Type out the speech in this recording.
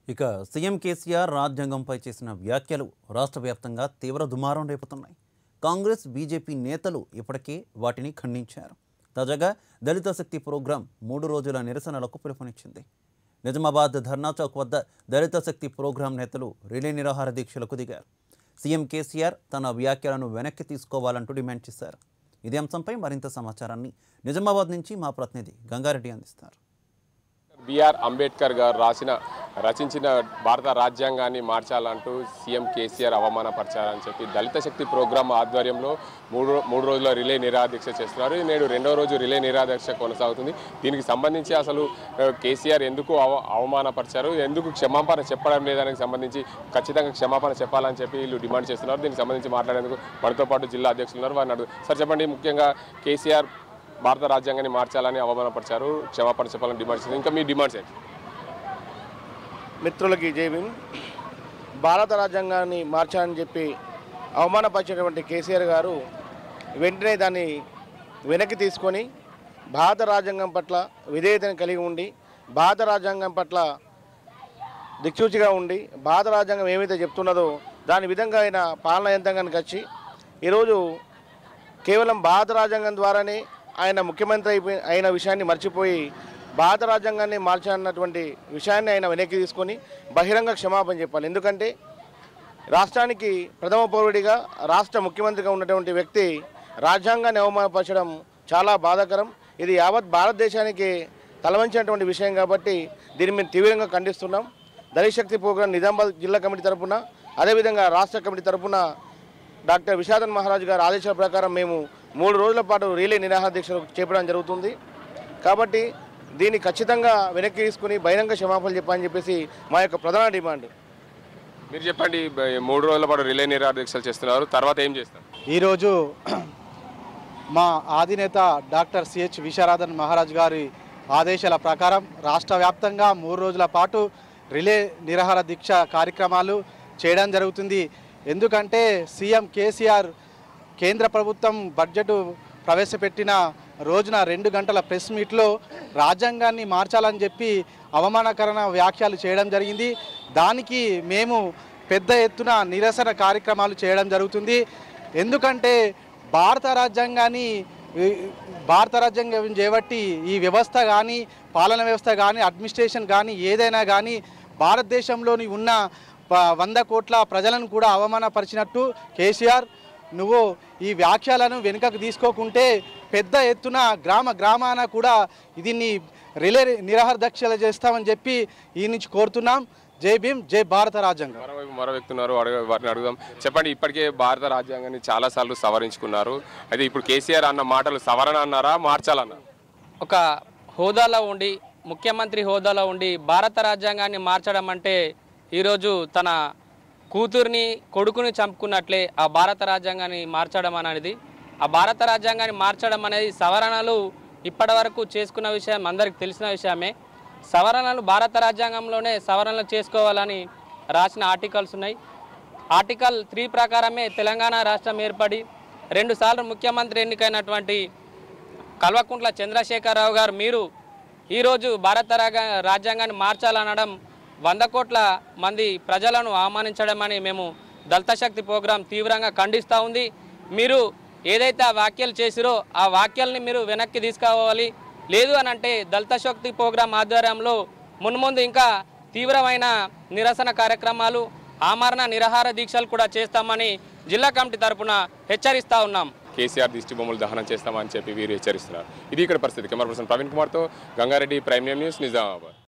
ఇక సీఎం కేసీఆర్ రాజ్యాంగంపై చేసిన వ్యాఖ్యలు రాష్ట్ర వ్యాప్తంగా తీవ్ర దుమారం రేపుతున్నాయి కాంగ్రెస్ బీజేపీ నేతలు ఇప్పటికే వాటిని ఖండించారు తాజాగా దళిత శక్తి ప్రోగ్రాం మూడు రోజుల నిరసనలకు పిలుపునిచ్చింది నిజామాబాద్ ధర్నా చౌక్ వద్ద దళిత శక్తి ప్రోగ్రాం నేతలు రిలే నిరాహార దీక్షలకు దిగారు సీఎం కేసీఆర్ తన వ్యాఖ్యలను వెనక్కి తీసుకోవాలంటూ డిమాండ్ చేశారు ఇదే అంశంపై మరింత సమాచారాన్ని నిజామాబాద్ నుంచి మా ప్రతినిధి గంగారెడ్డి అందిస్తారు బిఆర్ అంబేద్కర్ గారు రాసిన రచించిన భారత రాజ్యాంగాన్ని మార్చాలంటూ సీఎం కేసీఆర్ అవమానపరిచారని చెప్పి దళిత శక్తి ప్రోగ్రాం ఆధ్వర్యంలో మూడు మూడు రోజుల రిలే నిరాదీక్ష చేస్తున్నారు నేడు రెండో రోజు రిలే నిరాదీక్ష కొనసాగుతుంది దీనికి సంబంధించి అసలు ఆ, కేసీఆర్ ఎందుకు అవ అవమానపరిచారు ఎందుకు క్షమాపణ చెప్పడం లేదానికి సంబంధించి ఖచ్చితంగా క్షమాపణ చెప్పాలని చెప్పి వీళ్ళు డిమాండ్ చేస్తున్నారు దీనికి సంబంధించి మాట్లాడేందుకు మనతో పాటు జిల్లా అధ్యక్షులు ఉన్నారు వారిని అడుగు సార్ చెప్పండి ముఖ్యంగా కేసీఆర్ భారత రాజ్యాంగాన్ని మార్చాలని అవమానపరిచారు క్షమాపణ చెప్పాలని డిమాండ్ చేశారు ఇంకా మీ డిమాండ్స్ ఏంటి మిత్రులకి జై భీమ్ భారత రాజ్యాంగాన్ని మార్చాలని చెప్పి అవమానపరిచినటువంటి కేసీఆర్ గారు వెంటనే దాన్ని వెనక్కి తీసుకొని భారత రాజ్యాంగం పట్ల విధేయతను కలిగి ఉండి భారత రాజ్యాంగం పట్ల దిక్సూచిగా ఉండి భారత రాజ్యాంగం ఏమైతే చెప్తున్నదో దాని విధంగా ఆయన పాలన యంత్రాంగానికి వచ్చి ఈరోజు కేవలం భారత రాజ్యాంగం ద్వారానే ఆయన ముఖ్యమంత్రి అయిపోయి అయిన విషయాన్ని మర్చిపోయి భారత రాజ్యాంగాన్ని మార్చాలన్నటువంటి విషయాన్ని ఆయన వెనక్కి తీసుకొని బహిరంగ క్షమాపణ చెప్పాలి ఎందుకంటే రాష్ట్రానికి ప్రథమ పౌరుడిగా రాష్ట్ర ముఖ్యమంత్రిగా ఉన్నటువంటి వ్యక్తి రాజ్యాంగాన్ని అవమానపరచడం చాలా బాధాకరం ఇది యావత్ భారతదేశానికి తలవంచినటువంటి విషయం కాబట్టి దీన్ని మేము తీవ్రంగా ఖండిస్తున్నాం దళిత శక్తి ప్రోగ్రాం నిజామాబాద్ జిల్లా కమిటీ తరపున అదేవిధంగా రాష్ట్ర కమిటీ తరపున డాక్టర్ విషాదన్ మహారాజ్ గారి ఆదేశాల ప్రకారం మేము మూడు రోజుల పాటు రీలే నిరాహార దీక్షలు చేపడం జరుగుతుంది కాబట్టి దీన్ని ఖచ్చితంగా వెనక్కి తీసుకుని బహిరంగ క్షమాపణ చెప్పాలని చెప్పేసి మా యొక్క ప్రధాన డిమాండ్ మీరు చెప్పండి బ- మూడు రోజుల పాటు రిలే నిరాదీక్షలు చేస్తున్నారు తర్వాత ఏం చేస్తారు ఈరోజు మా ఆధినేత డాక్టర్ సిహెచ్ విశారాధన్ మహారాజ్ గారి ఆదేశాల ప్రకారం రాష్ట్ర వ్యాప్తంగా మూడు రోజుల పాటు రిలే నిరాహార దీక్ష కార్యక్రమాలు చేయడం జరుగుతుంది ఎందుకంటే సీఎం కేసీఆర్ కేంద్ర ప్రభుత్వం బడ్జెట్ ప్రవేశపెట్టిన రోజున రెండు గంటల ప్రెస్ మీట్లో రాజ్యాంగాన్ని మార్చాలని చెప్పి అవమానకరణ వ్యాఖ్యలు చేయడం జరిగింది దానికి మేము పెద్ద ఎత్తున నిరసన కార్యక్రమాలు చేయడం జరుగుతుంది ఎందుకంటే భారత రాజ్యాంగాన్ని ఈ భారత రాజ్యాంగం చేపట్టి ఈ వ్యవస్థ కానీ పాలన వ్యవస్థ కానీ అడ్మినిస్ట్రేషన్ కానీ ఏదైనా కానీ భారతదేశంలోని ఉన్న ప- వంద కోట్ల ప్రజలను కూడా అవమానపరిచినట్టు కేసీఆర్ నువ్వు ఈ వ్యాఖ్యలను వెనుకకు తీసుకోకుంటే పెద్ద ఎత్తున గ్రామ గ్రామాన కూడా దీన్ని రిలే నిరాహార దీక్షలు చేస్తామని చెప్పి ఈ నుంచి కోరుతున్నాం జై భీమ్ జై భారత రాజ్యాంగం మరోవైపు మరో వ్యక్తి ఉన్నారు అడగ వారిని అడుగుదాం చెప్పండి ఇప్పటికే భారత రాజ్యాంగాన్ని చాలాసార్లు సవరించుకున్నారు అయితే ఇప్పుడు కేసీఆర్ అన్న మాటలు సవరణ అన్నారా మార్చాలన్నారా ఒక హోదాలో ఉండి ముఖ్యమంత్రి హోదాలో ఉండి భారత రాజ్యాంగాన్ని మార్చడం అంటే ఈరోజు తన కూతుర్ని కొడుకుని చంపుకున్నట్లే ఆ భారత రాజ్యాంగాన్ని మార్చడం అనేది ఆ భారత రాజ్యాంగాన్ని మార్చడం అనేది సవరణలు ఇప్పటివరకు చేసుకున్న విషయం అందరికి తెలిసిన విషయమే సవరణలు భారత రాజ్యాంగంలోనే సవరణలు చేసుకోవాలని రాసిన ఆర్టికల్స్ ఉన్నాయి ఆర్టికల్ త్రీ ప్రకారమే తెలంగాణ రాష్ట్రం ఏర్పడి రెండుసార్లు ముఖ్యమంత్రి ఎన్నికైనటువంటి కల్వకుంట్ల చంద్రశేఖరరావు గారు మీరు ఈరోజు భారత రాగా- రాజ్యాంగాన్ని మార్చాలనడం వంద కోట్ల మంది ప్రజలను అవమానించడం అని మేము దళిత శక్తి ప్రోగ్రాం తీవ్రంగా ఖండిస్తూ ఉంది మీరు ఏదైతే ఆ వ్యాఖ్యలు చేసిరో ఆ వ్యాఖ్యల్ని మీరు వెనక్కి తీసుకోవాలి లేదు అని అంటే దళిత శక్తి ప్రోగ్రాం ఆధ్వర్యంలో మున్ముందు ఇంకా తీవ్రమైన నిరసన కార్యక్రమాలు ఆమరణ నిరాహార దీక్షలు కూడా చేస్తామని జిల్లా కమిటీ తరపున హెచ్చరిస్తా ఉన్నాం కేసీఆర్ దిష్టి బొమ్మలు దహనం చేస్తామని చెప్పి వీరు హెచ్చరిస్తున్నారు ఇది ఇక్కడ పరిస్థితి కెమెరా పర్సన్ ప్రవీణ్ కుమార్తో గంగారెడ్డి ప్రైమ్ న్యూస్ నిజామాబాద్